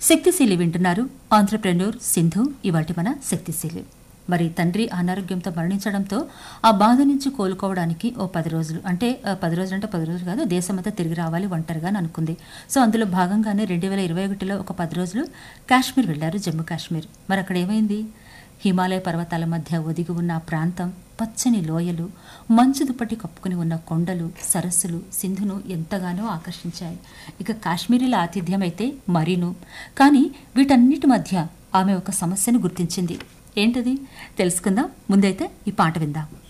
శక్తిశీలి వింటున్నారు ఆంధ్రప్రెన్యూర్ సింధు ఇవాటి మన శక్తిశీలి మరి తండ్రి అనారోగ్యంతో మరణించడంతో ఆ బాధ నుంచి కోలుకోవడానికి ఓ పది రోజులు అంటే ఆ, పది రోజులు అంటే పది రోజులు కాదు దేశమంతా తిరిగి రావాలి ఒంటరిగా అని అనుకుంది సో అందులో భాగంగానే రెండు వేల ఇరవై ఒకటిలో ఒక పది రోజులు కాశ్మీర్ వెళ్లారు జమ్మూ కాశ్మీర్ మరి అక్కడ ఏమైంది హిమాలయ పర్వతాల మధ్య ఒదిగి ఉన్న ఆ ప్రాంతం పచ్చని లోయలు మంచు దుప్పటి కప్పుకుని ఉన్న కొండలు సరస్సులు సింధును ఎంతగానో ఆకర్షించాయి ఇక కాశ్మీరీల ఆతిథ్యం అయితే మరీను కానీ వీటన్నిటి మధ్య ఆమె ఒక సమస్యను గుర్తించింది ఏంటది తెలుసుకుందాం ముందైతే ఈ పాట విందాం